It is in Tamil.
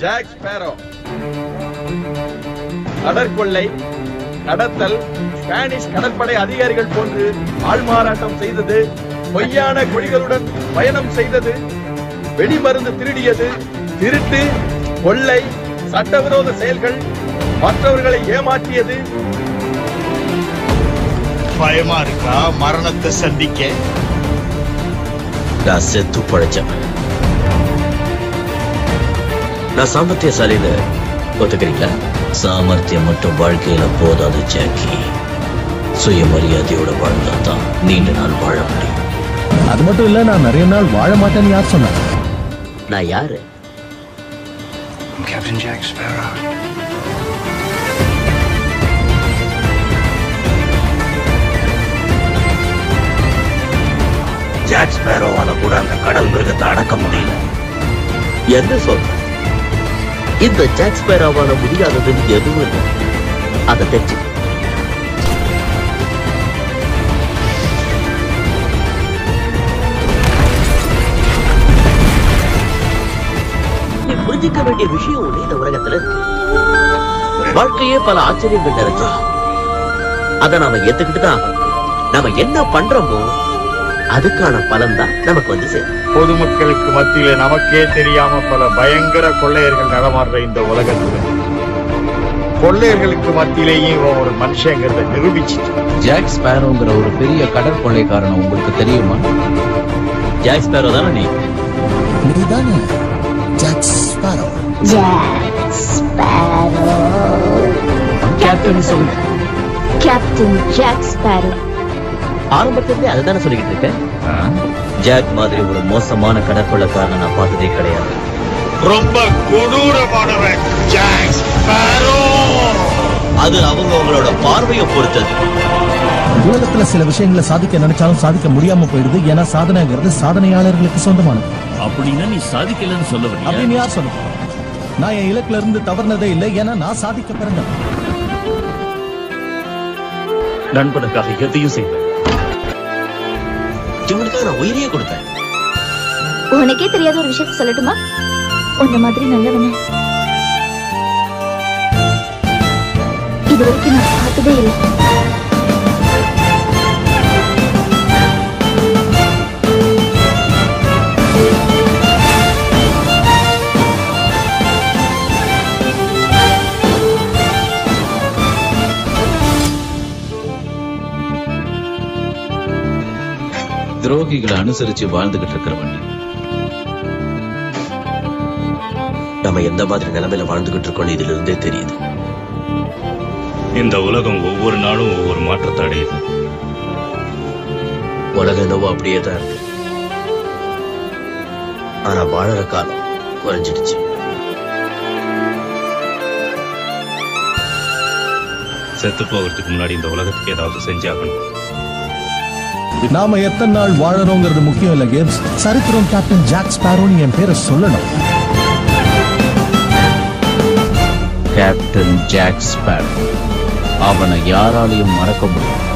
ஜாக் ஸ்பேரோ கடற்கொள்ளை கடத்தல் ஸ்பானிஷ் கடற்படை அதிகாரிகள் போன்று ஆள்மாறாட்டம் செய்தது பொய்யான கொடிகளுடன் பயணம் செய்தது வெடிமருந்து திருடியது திருட்டு கொள்ளை சட்டவிரோத செயல்கள் மற்றவர்களை ஏமாற்றியது பயமா இருக்கா மரணத்தை சந்திக்க நான் செத்து பழைச்சவன் நான் சாமர்த்தியசாலின்னு ஒத்துக்கிறீங்களா சாமர்த்தியம் மட்டும் வாழ்க்கையில போதாது ஜாக்கி சுயமரியாதையோட வாழ்ந்தா தான் நீண்ட நாள் வாழ முடியும் அது மட்டும் இல்ல நான் நிறைய நாள் வாழ மாட்டேன்னு யார் சொன்னா நான் யாரு I'm Captain Jack Sparrow. Jack ஸ்பேரோவால கூட அந்த கடல் மிருகத்தை அடக்க முடியல என்ன சொல்ற இந்த ஜாக் ஸ்பேரோவால முடியாததுன்னு எதுவும் இல்லை அதை தெரிஞ்சு நீ புரிஞ்சிக்க வேண்டிய விஷயம் ஒண்ணு இந்த உலகத்துல இருக்கு வாழ்க்கையே பல ஆச்சரியங்கள் நிறைஞ்சு அதை நாம ஏத்துக்கிட்டு தான் ஆகணும். நாம என்ன பண்றோமோ அதுக்கான பலன் தான் நமக்கு வந்து சேரும் பொதுமக்களுக்கு மத்தியில நமக்கே தெரியாம பல பயங்கர கொள்ளையர்கள் நடமாடுற இந்த உலகத்துல கொள்ளையர்களுக்கு மத்தியிலேயும் இவன் ஒரு மனுஷங்கிறத நிரூபிச்சிட்டு ஜாக் ஸ்பேரோங்கிற ஒரு பெரிய கடற்கொள்ளைக்காரன் உங்களுக்கு தெரியுமா ஜாக் ஸ்பேரோ தானே நீ நீதானே Jack Sparrow Jack Sparrow. Captain சொல்லுங்க Captain Jack Sparrow. ஆரம்பத்திலிருந்தே அதுதானே சொல்லிக்கிட்டு இருக்கேன் ஜாக் மாதிரி ஒரு மோசமான கடற்கொள்ளைக்காரனை நான் பார்த்ததே கிடையாது ரொம்ப கொடூரமானவன் ஜாக் ஸ்பேரோ அது அவங்க அவங்களோட பார்வையை பொறுத்தது உலகத்துல சில விஷயங்களை சாதிக்க நினைச்சாலும் சாதிக்க முடியாம போயிடுது ஏன்னா சாதனைங்கிறது சாதனையாளர்களுக்கு சொந்தமானது அப்படின்னா நீ சாதிக்கலன்னு சொல்ல வரியா அப்படின்னு யார் சொல்லுங்க நான் என் இலக்குல இருந்து தவறுனதே இல்லை ஏன்னா நான் சாதிக்க பிறந்தேன் நண்பனுக்காக எதையும் செய்வேன் இவனுக்காக நான் உயிரையே கொடுத்தேன் உனக்கே தெரியாத ஒரு விஷயத்த சொல்லட்டுமா உன்ன மாதிரி நல்லவன இது வரைக்கும் நான் பார்த்ததே இல்லை துரோகிகளை அனுசரிச்சு வாழ்ந்துகிட்டு இருக்கிறவன் நீ. நம்ம எந்த மாதிரி நிலைமையில வாழ்ந்துகிட்டு இருக்கோம்னு இதுல இருந்தே தெரியுது இந்த உலகம் ஒவ்வொரு நாளும் ஒவ்வொரு மாற்றத்தை அடையுது உலகம் என்னவோ அப்படியே தான் இருக்கு ஆனா வாழற காலம் குறைஞ்சிடுச்சு செத்து போகிறதுக்கு முன்னாடி இந்த உலகத்துக்கு ஏதாவது செஞ்சாகணும் நாம எத்தனை நாள் வாழறோங்கிறது முக்கியம் இல்ல கேம்ஸ் சரித்திரம் கேப்டன் ஜாக் ஸ்பாரோன்னு என் பேரை சொல்லணும் கேப்டன் ஜாக் ஸ்பேரோ அவனை யாராலையும் மறக்க முடியும்